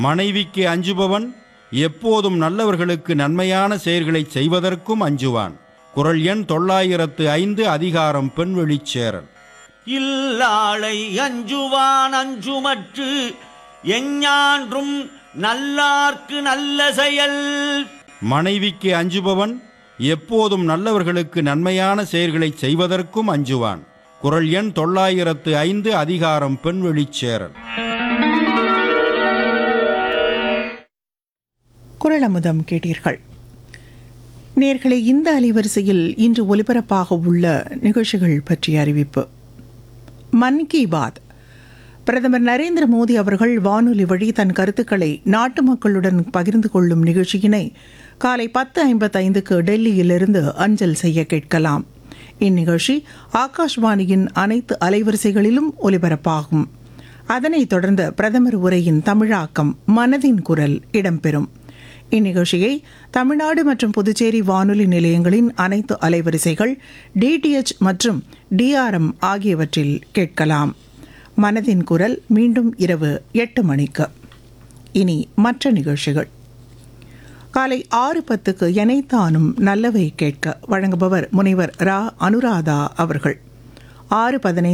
மனைவிக்கு அஞ்சுபவன் எப்போதும் நல்லவர்களுக்கு நன்மையான செயல்களை செய்வதற்கும் அஞ்சுவான் குரல் எண் தொள்ளாயிரத்து ஐந்து அதிகாரம் பெண்வெளிச் சேரல் இல்லாளை அஞ்சுவான் அஞ்சுமற்று எஞ்ஞான்றும் நல்லார்க்கு நல்ல செயல் மனைவிக்கு அஞ்சுபவன் எப்போதும் நல்லவர்களுக்கு நன்மையான செயல்களை செய்வதற்கும் அஞ்சுவான் குரல் எண் தொள்ளாயிரத்து ஐந்து அதிகாரம் பெண்வெளிச் சேரல் குரல் அமுதம் கேட்டீர்கள் நேர்களை இந்த அலைவரிசையில் இன்று ஒலிபரப்பாக உள்ள நிகழ்ச்சிகள் பற்றிய அறிவிப்பு மன் கி பாத் பிரதமர் நரேந்திர மோடி அவர்கள் வானொலி வழி தன் கருத்துக்களை நாட்டு மக்களுடன் பகிர்ந்து கொள்ளும் நிகழ்ச்சியினை காலை பத்து ஐம்பத்தைந்துக்கு டெல்லியிலிருந்து அஞ்சல் செய்ய கேட்கலாம் இந்நிகழ்ச்சி ஆகாஷ்வாணியின் அனைத்து அலைவரிசைகளிலும் ஒலிபரப்பாகும் அதனைத் தொடர்ந்து பிரதமர் உரையின் தமிழாக்கம் மனதின் குரல் இடம்பெறும் இந்நிகழ்ச்சியை தமிழ்நாடு மற்றும் புதுச்சேரி வானொலி நிலையங்களின் அனைத்து அலைவரிசைகள் டிடிஎச் மற்றும் டிஆர்எம் ஆகியவற்றில் கேட்கலாம் மனதின் குரல் மீண்டும் இரவு எட்டு மணிக்கு இனி மற்ற நிகழ்ச்சிகள் காலை ஆறு பத்துக்கு எனைத்தானும் நல்லவை கேட்க வழங்குபவர் முனைவர் ரா அனுராதா அவர்கள் ஆறு பதினைந்து